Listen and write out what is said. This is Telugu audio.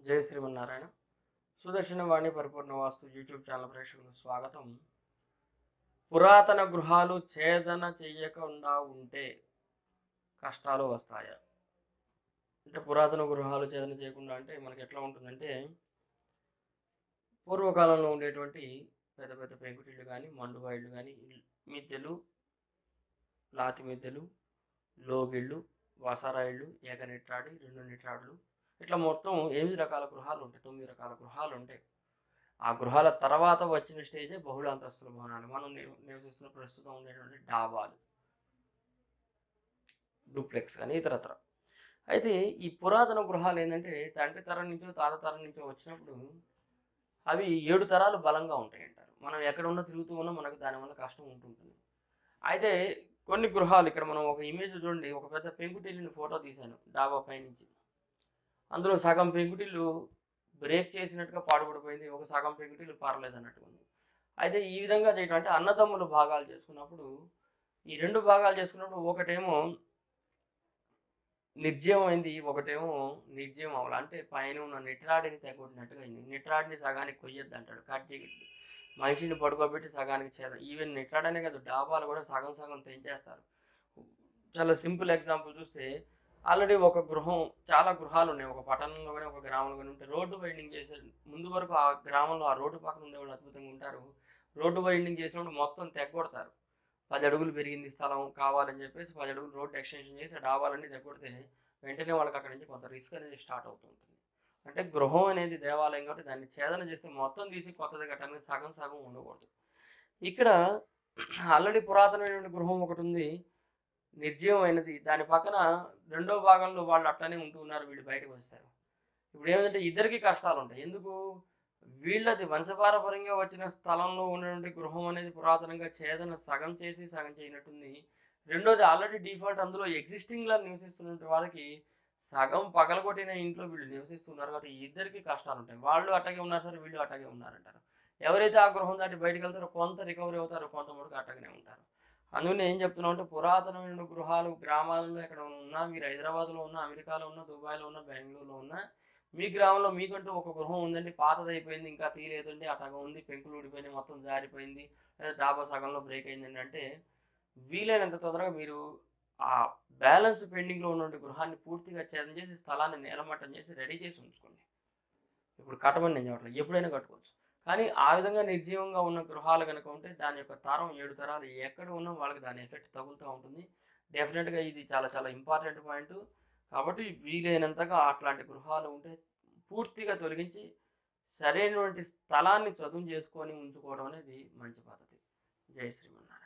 జై శ్రీమన్నారాయణ సుదర్శన వాణి పరిపూర్ణ వాస్తు యూట్యూబ్ ఛానల్ ప్రేక్షకులకు స్వాగతం పురాతన గృహాలు ఛేదన చెయ్యకుండా ఉంటే కష్టాలు వస్తాయా అంటే పురాతన గృహాలు ఛేదన చేయకుండా అంటే మనకి ఎట్లా ఉంటుందంటే పూర్వకాలంలో ఉండేటువంటి పెద్ద పెద్ద పెంకుటిళ్ళు కానీ మండువా ఇళ్ళు కానీ మిద్దెలు లాతి మిద్దెలు లోగిళ్ళు వసారా ఇళ్ళు ఏకనిట్రాడి రెండు నిట్రాడులు ఇట్లా మొత్తం ఎనిమిది రకాల గృహాలు ఉంటాయి తొమ్మిది రకాల గృహాలు ఉంటాయి ఆ గృహాల తర్వాత వచ్చిన స్టేజే బహుళ అంతస్తుల భవనాలు మనం నివ- నివసిస్తున్న ప్రస్తుతం ఉండేటువంటి డాబాలు డూప్లెక్స్ కానీ ఇతరత్ర అయితే ఈ పురాతన గృహాలు ఏంటంటే తండ్రి తరం నుంచో తాత తరం నుంచో వచ్చినప్పుడు అవి ఏడు తరాలు బలంగా ఉంటాయి అంటారు మనం ఎక్కడ ఉన్నా తిరుగుతూ ఉన్నా మనకు దానివల్ల కష్టం ఉంటుంటుంది అయితే కొన్ని గృహాలు ఇక్కడ మనం ఒక ఇమేజ్ చూడండి ఒక పెద్ద పెంకుటిల్లుని ఫోటో తీశాను డాబా పైనుంచి అందులో సగం పెంకుటిల్లు బ్రేక్ చేసినట్టుగా పాడుపడిపోయింది ఒక సగం పెంకుటిల్లు పారలేదు అన్నట్టుగా ఉంది అయితే ఈ విధంగా చేయటం అంటే అన్నదమ్ములు భాగాలు చేసుకున్నప్పుడు ఈ రెండు భాగాలు చేసుకున్నప్పుడు ఒకటేమో నిర్జీవమైంది ఒకటేమో నిర్జీవం అవ్వాలి అంటే పైన ఉన్న నిట్రాడిని తెగొట్టినట్టుగా అయింది నిట్రాడిని సగానికి కొయ్యొద్దు అంటాడు కట్ చేయొద్దు మనిషిని పడుకోబెట్టి సగానికి చేద ఈవెన్ నిట్రాడనే కాదు డాబాలు కూడా సగం సగం తెంచేస్తారు చాలా సింపుల్ ఎగ్జాంపుల్ చూస్తే ఆల్రెడీ ఒక గృహం చాలా గృహాలు ఉన్నాయి ఒక పట్టణంలో కానీ ఒక గ్రామంలో కానీ ఉంటే రోడ్డు వైండింగ్ చేసే ముందు వరకు ఆ గ్రామంలో ఆ రోడ్డు పక్కన ఉండేవాళ్ళు అద్భుతంగా ఉంటారు రోడ్డు వైండింగ్ చేసినప్పుడు మొత్తం తెగొడతారు పది అడుగులు పెరిగింది స్థలం కావాలని చెప్పేసి పది అడుగులు రోడ్డు ఎక్స్టెన్షన్ చేసి డాబాలన్నీ తెగొడితే వెంటనే వాళ్ళకి అక్కడి నుంచి కొంత రిస్క్ అనేది స్టార్ట్ అవుతూ ఉంటుంది అంటే గృహం అనేది దేవాలయం కాబట్టి దాన్ని ఛేదన చేస్తే మొత్తం తీసి కొత్తది కట్టడానికి సగం సగం ఉండకూడదు ఇక్కడ ఆల్రెడీ పురాతనమైన గృహం ఒకటి ఉంది నిర్జీవమైనది దాని పక్కన రెండో భాగంలో వాళ్ళు అట్టనే ఉంటూ ఉన్నారు వీళ్ళు బయటకు వస్తారు ఇప్పుడు ఏమంటే ఇద్దరికి కష్టాలు ఉంటాయి ఎందుకు వీళ్ళది వంశపారపరంగా వచ్చిన స్థలంలో ఉన్నటువంటి గృహం అనేది పురాతనంగా ఛేదన సగం చేసి సగం చేయనట్టుంది రెండోది ఆల్రెడీ డిఫాల్ట్ అందులో ఎగ్జిస్టింగ్లా నివసిస్తున్న వాళ్ళకి సగం పగలగొట్టిన ఇంట్లో వీళ్ళు నివసిస్తున్నారు కాబట్టి ఈ ఇద్దరికి కష్టాలు ఉంటాయి వాళ్ళు అట్టగే ఉన్నారు సరే వీళ్ళు అట్టగే ఉన్నారంటారు ఎవరైతే ఆ గృహం దాటి బయటకు వెళ్తారో కొంత రికవరీ అవుతారో కొంత మటుకు అట్టగానే ఉంటారు అందుకని ఏం చెప్తున్నాం అంటే పురాతనమైన గృహాలు గ్రామాలలో ఎక్కడ ఉన్నా మీరు హైదరాబాద్లో ఉన్నా అమెరికాలో ఉన్నా దుబాయ్లో ఉన్నా బెంగళూరులో ఉన్నా మీ గ్రామంలో మీకంటూ ఒక గృహం ఉందండి పాతది అయిపోయింది ఇంకా తీయలేదండి అట్టగా ఉంది పెంకులు ఊడిపోయినాయి మొత్తం జారిపోయింది లేదా డాబా సగంలో బ్రేక్ అయిందండి అంటే వీలైనంత తొందరగా మీరు ఆ బ్యాలెన్స్ పెండింగ్లో ఉన్నటువంటి గృహాన్ని పూర్తిగా ఛేదం చేసి స్థలాన్ని నేలమట్టం చేసి రెడీ చేసి ఉంచుకోండి ఇప్పుడు కట్టమని నేను చెప్పట్లేదు ఎప్పుడైనా కట్టుకోవచ్చు కానీ ఆ విధంగా నిర్జీవంగా ఉన్న గృహాలు కనుక ఉంటే దాని యొక్క తరం ఏడు తరాలు ఎక్కడ ఉన్నా వాళ్ళకి దాని ఎఫెక్ట్ తగులుతూ ఉంటుంది డెఫినెట్గా ఇది చాలా చాలా ఇంపార్టెంట్ పాయింట్ కాబట్టి వీలైనంతగా అట్లాంటి గృహాలు ఉంటే పూర్తిగా తొలగించి సరైనటువంటి స్థలాన్ని చదువు చేసుకొని ఉంచుకోవడం అనేది మంచి పద్ధతి జై శ్రీమన్నారాయణ